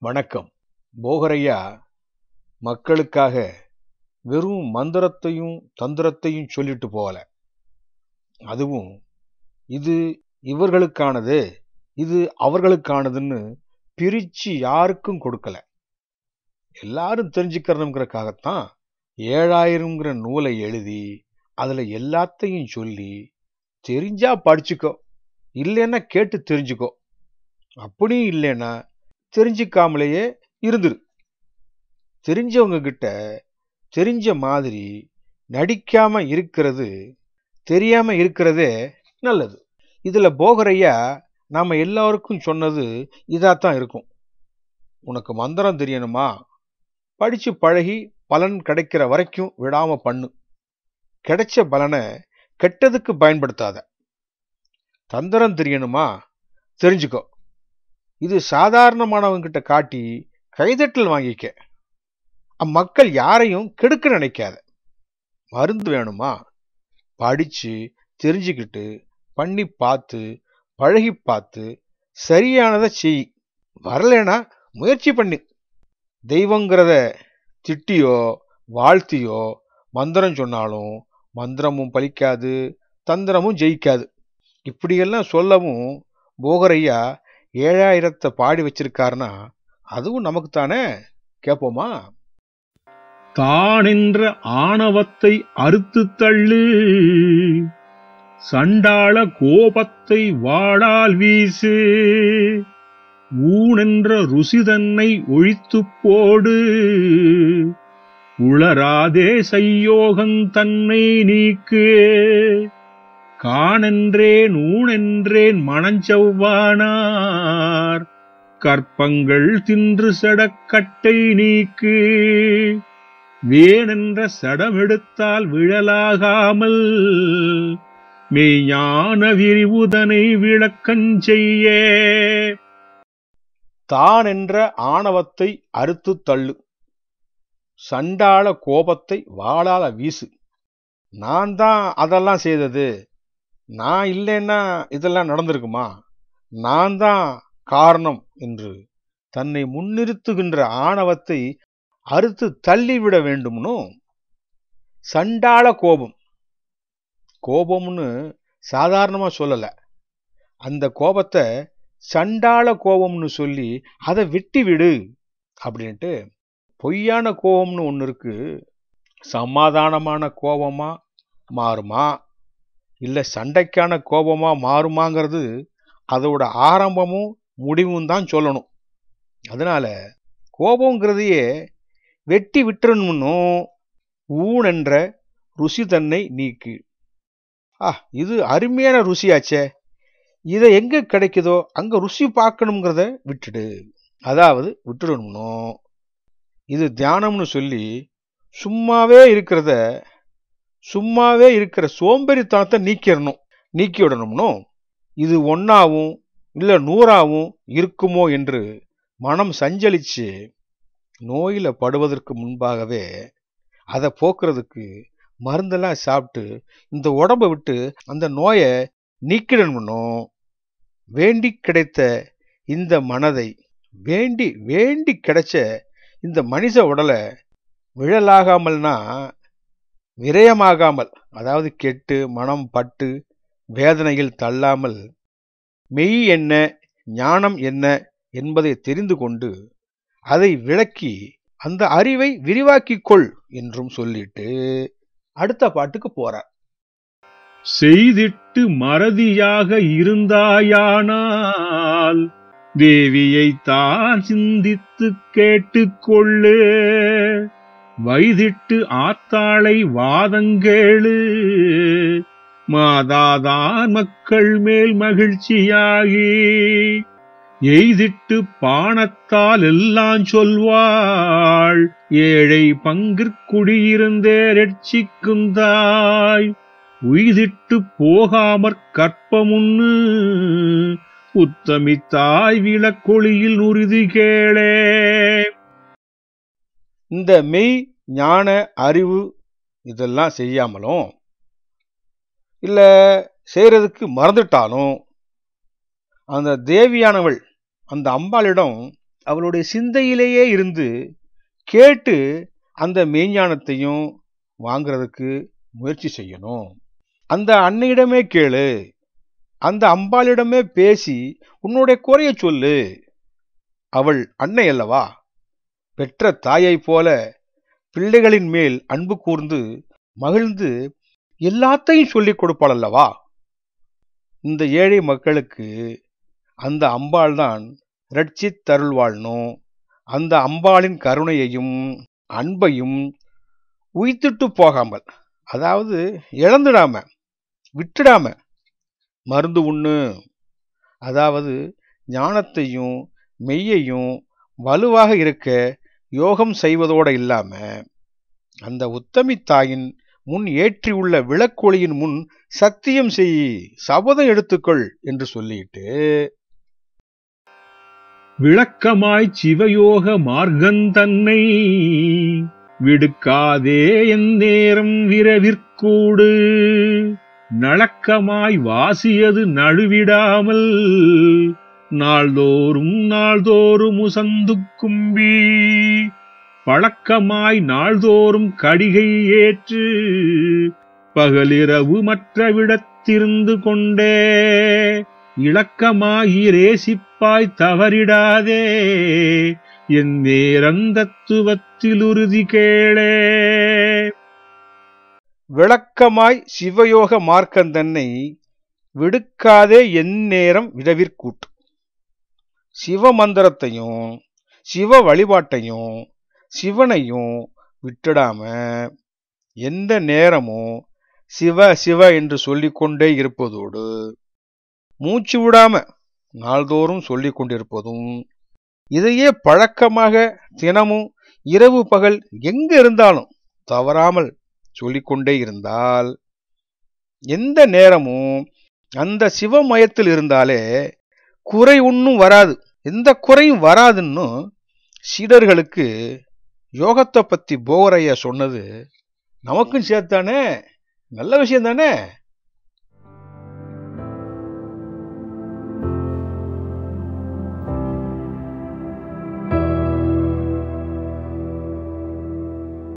வணக்கம் போகரையா மக்களுக்காக வெறும் மந்திரத்தையும் தந்திரத்தையும் சொல்லிட்டு போகல அதுவும் இது இவர்களுக்கானது இது அவர்களுக்கானதுன்னு பிரிச்சு யாருக்கும் கொடுக்கல எல்லாரும் தெரிஞ்சுக்கிறணுங்கிறக்காகத்தான் ஏழாயிரம்ங்கிற நூலை எழுதி அதுல எல்லாத்தையும் சொல்லி தெரிஞ்சா படிச்சுக்கோ இல்லைன்னா கேட்டு தெரிஞ்சுக்கோ அப்படியும் இல்லைன்னா தெரிஞ்சுக்காமலேயே இருந்துரு தெரிஞ்சவங்க கிட்ட தெரிஞ்ச மாதிரி நடிக்காம இருக்கிறது தெரியாம இருக்கிறதே நல்லது இதுல போகரையா நாம எல்லாருக்கும் சொன்னது இதாத்தான் இருக்கும் உனக்கு மந்திரம் தெரியணுமா படிச்சு பழகி பலன் கிடைக்கிற வரைக்கும் விடாம பண்ணு கிடைச்ச பலனை கெட்டதுக்கு பயன்படுத்தாத தந்திரம் தெரியணுமா தெரிஞ்சுக்கோ இது சாதாரணமானவங்க கிட்ட காட்டி கைதட்டல் வாங்கிக்க அம்மக்கள் யாரையும் கெடுக்க நினைக்காத மருந்து வேணுமா படிச்சு தெரிஞ்சுக்கிட்டு பண்ணி பார்த்து பழகி பார்த்து சரியானதை செய் வரலனா முயற்சி பண்ணு தெய்வங்கிறத திட்டியோ வாழ்த்தியோ மந்திரம் சொன்னாலும் மந்திரமும் பலிக்காது தந்திரமும் ஜெயிக்காது இப்படியெல்லாம் சொல்லவும் போகரையா ஏழாயிரத்தை பாடி வச்சிருக்காருன்னா அதுவும் நமக்கு தானே கேட்போமா தானென்ற ஆணவத்தை அறுத்து தள்ளு சண்டாள கோபத்தை வாளால் வீசு ஊனென்ற ருசிதன்னை ஒழித்துப் போடு உளராதே சையோகங் தன்னை நீக்கு காணென்றேன் ஊனென்றேன் மணஞ்சவ்வானார் கற்பங்கள் தின்று சடக்கட்டை நீக்கு வேணென்ற சடமெடுத்தால் விழலாகாமல் மெய்ஞான விரிவுதனை விளக்கஞ்செய்யே தான் என்ற ஆணவத்தை அறுத்து தள்ளு சண்டாள கோபத்தை வாளால வீசு நான் தான் அதெல்லாம் செய்தது நான் இல்லைன்னா இதெல்லாம் நடந்திருக்குமா நான் தான் காரணம் என்று தன்னை முன்னிறுத்துகின்ற ஆணவத்தை அறுத்து தள்ளிவிட வேண்டும்னு சண்டாள கோபம் கோபம்னு சாதாரணமா சொல்லல அந்த கோபத்தை சண்டாள கோபம்னு சொல்லி அதை விட்டு விடு அப்படின்ட்டு பொய்யான கோபம்னு ஒன்று இருக்கு சமாதானமான கோபமா மாறுமா இல்லை சண்டைக்கான கோபமா மாறுமாங்கிறது அதோட ஆரம்பமும் முடிவும் தான் சொல்லணும் அதனால கோபங்கிறதையே வெட்டி விட்டுறணும்னும் ஊனென்ற ருசி தன்னை நீக்கு ஆ இது அருமையான ருசியாச்சே இதை எங்க கிடைக்குதோ அங்க ருசி பார்க்கணுங்கிறத விட்டுடு அதாவது விட்டுடணும்னும் இது தியானம்னு சொல்லி சும்மாவே இருக்கிறத சும்மாவே இருக்கிற சோம்பேறித்தனத்தை நீக்கிடணும் நீக்கி விடணும்னும் இது ஒன்னாவும் இல்ல நூறாவும் இருக்குமோ என்று மனம் சஞ்சலிச்சு நோயில படுவதற்கு முன்பாகவே அதை போக்குறதுக்கு மருந்தெல்லாம் சாப்பிட்டு இந்த உடம்ப விட்டு அந்த நோயை நீக்கிடணும்னும் வேண்டி கிடைத்த இந்த மனதை வேண்டி வேண்டி கிடைச்ச இந்த மனித உடலை விழலாகாமல்னா விரயமாகாமல் அதாவது கெட்டு மனம் பட்டு வேதனையில் தள்ளாமல் மெய் என்ன ஞானம் என்ன என்பதை தெரிந்து கொண்டு அதை விளக்கி அந்த அறிவை விரிவாக்கிக் கொள் என்றும் சொல்லிட்டு அடுத்த பாட்டுக்கு போறார் செய்திட்டு மறதியாக இருந்தாயானால் தேவியை தான் சிந்தித்து கேட்டுக்கொள்ளு வைதிட்டு ஆத்தாளை வாதங்கேளு மாதாதான் மக்கள் மேல் மகிழ்ச்சியாகி எய்திட்டு பானத்தால் எல்லாம் சொல்வாள் ஏழை பங்கிற்குடியிருந்தே ரட்சிக்குந்தாய் உய்திட்டு போகாமற் கற்பமுன்னு உத்தமித்தாய் விளக்கொளியில் உறுதி கேளே இந்த மெய் ஞான அறிவு இதெல்லாம் செய்யாமலும் இல்ல செய்யறதுக்கு மறந்துட்டாலும் அந்த தேவியானவள் அந்த அம்பாளிடம் அவளுடைய சிந்தையிலேயே இருந்து கேட்டு அந்த மெய்ஞானத்தையும் வாங்குறதுக்கு முயற்சி செய்யணும் அந்த அன்னையிடமே கேளு அந்த அம்பாளிடமே பேசி உன்னுடைய குறைய சொல்லு அவள் அன்னை அல்லவா பெற்ற தாயைப் போல பிள்ளைகளின் மேல் அன்பு கூர்ந்து மகிழ்ந்து எல்லாத்தையும் சொல்லிக் கொடுப்பாள் அல்லவா இந்த ஏழை மக்களுக்கு அந்த அம்பாள் தான் ரட்சித் தருள்வாள்னும் அந்த அம்பாளின் கருணையையும் அன்பையும் உய்த்துட்டு போகாமல் அதாவது இழந்துடாம விட்டுடாம மருந்து உண்ணு அதாவது ஞானத்தையும் மெய்யையும் வலுவாக இருக்க யோகம் செய்வதோடு இல்லாம அந்த உத்தமி தாயின் முன் ஏற்றியுள்ள விளக்கொளியின் முன் சத்தியம் செய் சபதம் எடுத்துக்கொள் என்று சொல்லிட்டு விளக்கமாய் சிவயோக மார்க்கந்தன்னை விடுக்காதே என் நேரம் விரவிற்கூடு நளக்கமாய் வாசியது நழுவிடாமல் நாள்தோறும் நாள்தோறும் உசந்து கும்பி பழக்கமாய் நாள்தோறும் கடிகை ஏற்று பகலிரவு மற்ற விடத்திருந்து கொண்டே இளக்கமாயிரேசிப்பாய் தவறிடாதே என் நேரந்தத்துவத்தில் உறுதி கேளே விளக்கமாய் சிவயோக மார்க்கந்தன்னை விடுக்காதே எந்நேரம் விடவிற்கூட்டு சிவ மந்திரத்தையும் சிவ வழிபாட்டையும் சிவனையும் விட்டுடாம எந்த நேரமும் சிவ சிவ என்று சொல்லிக்கொண்டே இருப்பதோடு மூச்சு விடாம நாள்தோறும் சொல்லிக் கொண்டிருப்பதும் இதையே பழக்கமாக தினமும் இரவு பகல் எங்க இருந்தாலும் தவறாமல் சொல்லிக்கொண்டே இருந்தால் எந்த நேரமும் அந்த சிவமயத்தில் இருந்தாலே குறை ஒன்றும் வராது எந்த குறையும் வராதுன்னு சீடர்களுக்கு யோகத்தை பத்தி போகரையா சொன்னது நமக்கும் சேர்த்தானே நல்ல விஷயம் தானே